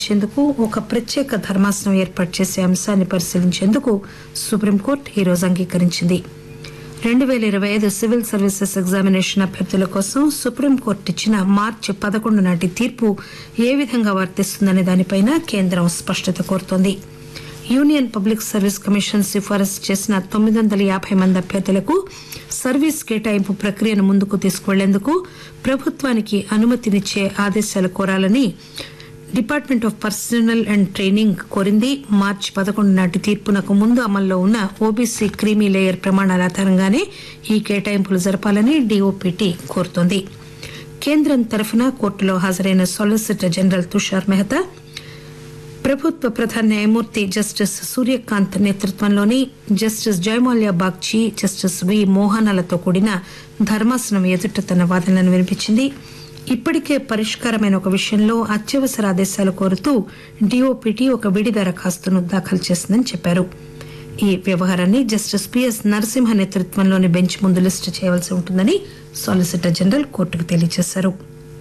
చేసేందుకు ఒక ప్రత్యేక ధర్మాసనం ఏర్పాటు చేసే అంశాన్ని పరిశీలించేందుకు సుప్రీంకోర్టు ఈరోజు అంగీకరించింది రెండు పేల ఇరవై ఐదు సివిల్ సర్వీసెస్ ఎగ్జామినేషన్ అభ్యర్థుల కోసం సుప్రీంకోర్టు ఇచ్చిన మార్చి పదకొండు నాటి తీర్పు ఏ విధంగా వర్తిస్తుందనే దానిపైన కేంద్రం స్పష్టత కోరుతోంది యూనియన్ పబ్లిక్ సర్వీస్ కమిషన్ సిఫారసు చేసిన తొమ్మిది వందల యాభై మంది అభ్యర్థులకు సర్వీస్ కేటాయింపు ప్రక్రియను ముందుకు తీసుకువెళ్లేందుకు ప్రభుత్వానికి అనుమతినిచ్చే ఆదేశాలు కోరాలని department of personnel and training కోరింది మార్చి పదకొండు నాటి తీర్పునకు ముందు అమల్లో ఉన్న ఓబీసీ క్రీమీ లేయర్ ప్రమాణాల ఆధారంగానే ఈ కేటాయింపులు జరపాలని డీఓపీటీ కోరుతోంది కేంద్రం తరఫున కోర్టులో హాజరైన సాలిసిటర్ జనరల్ తుషార్ మెహతా ప్రభుత్వ ప్రధాన న్యాయమూర్తి జస్టిస్ సూర్యకాంత్ నేతృత్వంలోని justice Joymalya Bagchi justice V మోహనాలతో కూడిన ధర్మాసనం ఎదుట తన వాదనలను వినిపించింది ఇప్పటికే పరిష్కారమైన ఒక విషయంలో అత్యవసర ఆదేశాలు కోరుతూ డీఓపీటీ ఒక విడి దరఖాస్తును దాఖలు చేసిందని చెప్పారు ఈ వ్యవహారాన్ని జస్టిస్ పిఎస్ నరసింహ నేతృత్వంలోని బెంచ్ ముందు లిస్టు చేయవలసి ఉంటుందని సాలిసిటర్ జనరల్ కోర్టుకు తెలియజేశారు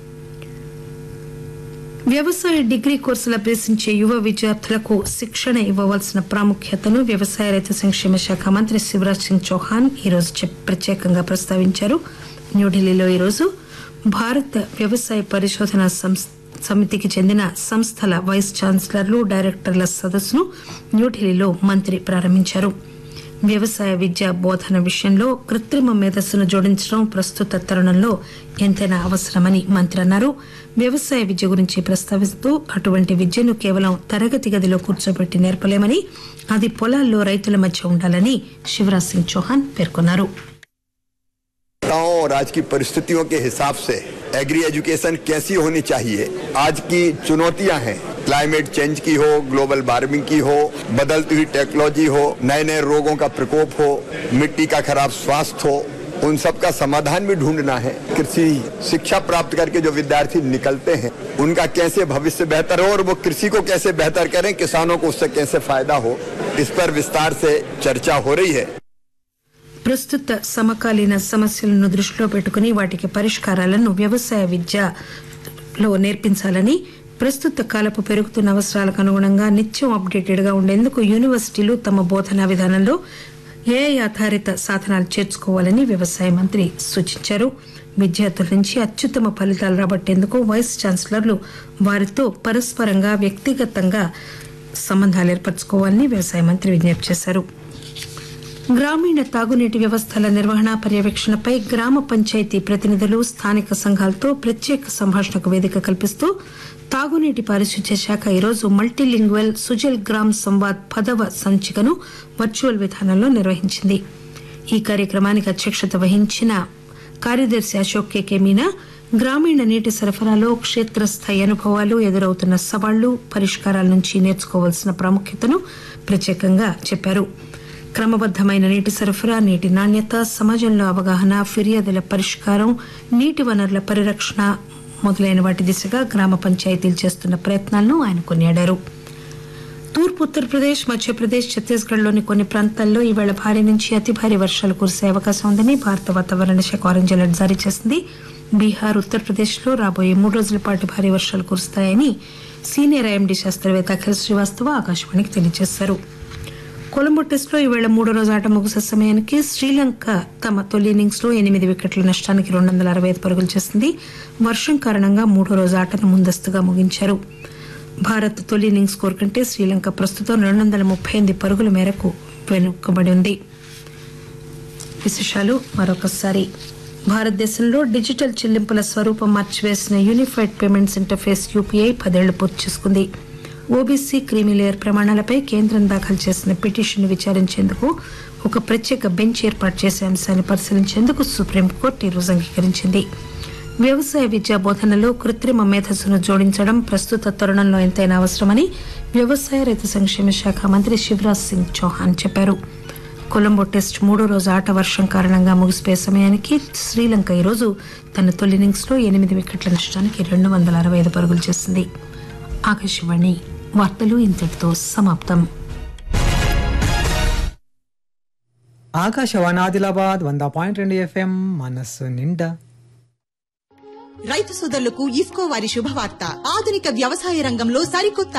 వ్యవసాయ డిగ్రీ కోర్సులు అభ్యసించే యువ విద్యార్థులకు శిక్షణ ఇవ్వవలసిన ప్రాముఖ్యతను వ్యవసాయ రైతు సంక్షేమ శాఖ మంత్రి శివరాజ్ సింగ్ చౌహాన్ ఈరోజు చెప్- ప్రత్యేకంగా ప్రస్తావించారు న్యూఢిల్లీలో ఈరోజు భారత వ్యవసాయ పరిశోధన సంస్థ సమితికి చెందిన సంస్థల వైస్ ఛాన్సలర్లు డైరెక్టర్ల సదస్సును న్యూఢిల్లీలో మంత్రి ప్రారంభించారు వ్యవసాయ విద్య బోధన విషయంలో కృత్రిమ మేధస్సును జోడించడం ప్రస్తుత తరుణంలో ఎంతైనా అవసరమని మంత్రి అన్నారు వ్యవసాయ విద్య గురించి ప్రస్తావిస్తూ అటువంటి విద్యను కేవలం తరగతి గదిలో కూర్చోబెట్టి నేర్పలేమని అది పొలాల్లో రైతుల మధ్య ఉండాలని శివరాజ్ సింగ్ చౌహాన్ పేర్కొన్నారు गांव और आज की परिस्थितियों के हिसाब से एग्री एजुकेशन कैसी होनी चाहिए आज की चुनौतियां हैं क्लाइमेट चेंज की हो ग्लोबल वार्मिंग की हो बदलती हुई टेक्नोलॉजी हो नए नए रोगों का प्रकोप हो मिट्टी का खराब स्वास्थ्य हो उन सब का समाधान भी ढूंढना है कृषि शिक्षा प्राप्त करके जो विद्यार्थी निकलते हैं उनका कैसे भविष्य बेहतर हो और वो कृषि को कैसे बेहतर करें किसानों को उससे कैसे फायदा हो इस पर विस्तार से चर्चा हो रही है ప్రస్తుత సమకాలీన సమస్యలను దృష్టిలో పెట్టుకుని వాటికి పరిష్కారాలను వ్యవసాయ విద్యలో నేర్పించాలని ప్రస్తుత కాలపు పెరుగుతున్న అవసరాలకు అనుగుణంగా నిత్యం అప్డేటెడ్ గా ఉండేందుకు యూనివర్సిటీలు తమ బోధనా విధానంలో ఏఐ ఆధారిత సాధనాలు చేర్చుకోవాలని వ్యవసాయ మంత్రి సూచించారు విద్యార్థుల నుంచి అత్యుత్తమ ఫలితాలు రాబట్టేందుకు వైస్ ఛాన్సలర్లు వారితో పరస్పరంగా వ్యక్తిగతంగా సంబంధాలు ఏర్పరచుకోవాలని వ్యవసాయ మంత్రి విజ్ఞప్తి చేశారు గ్రామీణ తాగునీటి వ్యవస్థల నిర్వహణ పర్యవేక్షణపై గ్రామ పంచాయతీ ప్రతినిధులు స్థానిక సంఘాలతో ప్రత్యేక సంభాషణకు వేదిక కల్పిస్తూ తాగునీటి పారిశుధ్య శాఖ ఈరోజు మల్టీలింగ్వల్ సుజల్ గ్రామ్ సంవాద్ పదవ సంచికను వర్చువల్ విధానంలో నిర్వహించింది ఈ కార్యక్రమానికి అధ్యక్షత వహించిన కార్యదర్శి అశోక్ కేకే మీనా గ్రామీణ నీటి సరఫరాలో క్షేత్రస్థాయి అనుభవాలు ఎదురవుతున్న సవాళ్లు పరిష్కారాల నుంచి నేర్చుకోవాల్సిన ప్రాముఖ్యతను ప్రత్యేకంగా చెప్పారు క్రమబద్దమైన నీటి సరఫరా నీటి నాణ్యత సమాజంలో అవగాహన ఫిర్యాదుల పరిష్కారం నీటి వనరుల పరిరక్షణ మొదలైన వాటి దిశగా గ్రామ పంచాయతీలు చేస్తున్న ప్రయత్నాలను ఆయన కొనియాడారు తూర్పు ఉత్తరప్రదేశ్ మధ్యప్రదేశ్ ఛత్తీస్గఢ్లోని కొన్ని ప్రాంతాల్లో ఈవేళ భారీ నుంచి అతి భారీ వర్షాలు కురిసే అవకాశం ఉందని భారత వాతావరణ శాఖ ఆరెంజ్ అలర్ట్ జారీ చేసింది బీహార్ ఉత్తరప్రదేశ్లో రాబోయే మూడు రోజుల పాటు భారీ వర్షాలు కురుస్తాయని సీనియర్ ఐఎండీ శాస్త్రవేత్త అఖిల్ శ్రీవాస్తవ ఆకాశవాణికి తెలియజేశారు కొలంబో టెస్టులో ఈవేళ మూడో రోజు ఆట ముగిసే సమయానికి శ్రీలంక తమ తొలి ఇన్నింగ్స్ లో ఎనిమిది వికెట్ల నష్టానికి రెండు వందల అరవై ఐదు పరుగులు చేసింది వర్షం కారణంగా మూడో రోజు ఆటను ముందస్తుగా ముగించారు భారత్ తొలి ఇన్నింగ్స్ స్కోర్ కంటే శ్రీలంక ప్రస్తుతం రెండు వందల ముప్పై ఎనిమిది పరుగుల మేరకు వెనుకబడి ఉంది విశేషాలు మరొకసారి భారతదేశంలో డిజిటల్ చెల్లింపుల స్వరూపం మార్చివేసిన యూనిఫైడ్ పేమెంట్స్ ఇంటర్ఫేస్ యూపీఐ పదేళ్లు పూర్తి చేసుకుంది ఓబీసీ క్రీమీ లేయర్ ప్రమాణాలపై కేంద్రం దాఖలు చేసిన పిటిషన్ విచారించేందుకు ఒక ప్రత్యేక బెంచ్ ఏర్పాటు చేసే అంశాన్ని పరిశీలించేందుకు సుప్రీంకోర్టు ఈరోజు అంగీకరించింది వ్యవసాయ విద్యా బోధనలో కృత్రిమ మేధస్సును జోడించడం ప్రస్తుత తరుణంలో ఎంతైనా అవసరమని వ్యవసాయ రైతు సంక్షేమ శాఖ మంత్రి శివరాజ్ సింగ్ చౌహాన్ చెప్పారు కొలంబో టెస్ట్ మూడో రోజు ఆట వర్షం కారణంగా ముగిసిపోయే సమయానికి శ్రీలంక ఈరోజు తన తొలి ఇన్నింగ్స్ లో ఎనిమిది వికెట్ల నష్టానికి రెండు వందల అరవై ఐదు పరుగులు చేసింది ఆకాశవాణి వార్తలు ఇంతటితో సమాప్తం ఆకాశవాణి ఆదిలాబాద్ వంద పాయింట్ రెండు ఎఫ్ఎం మనస్సు నిండా రైతు సోదరులకు ఇఫ్కో వారి శుభవార్త ఆధునిక వ్యవసాయ రంగంలో సరికొత్త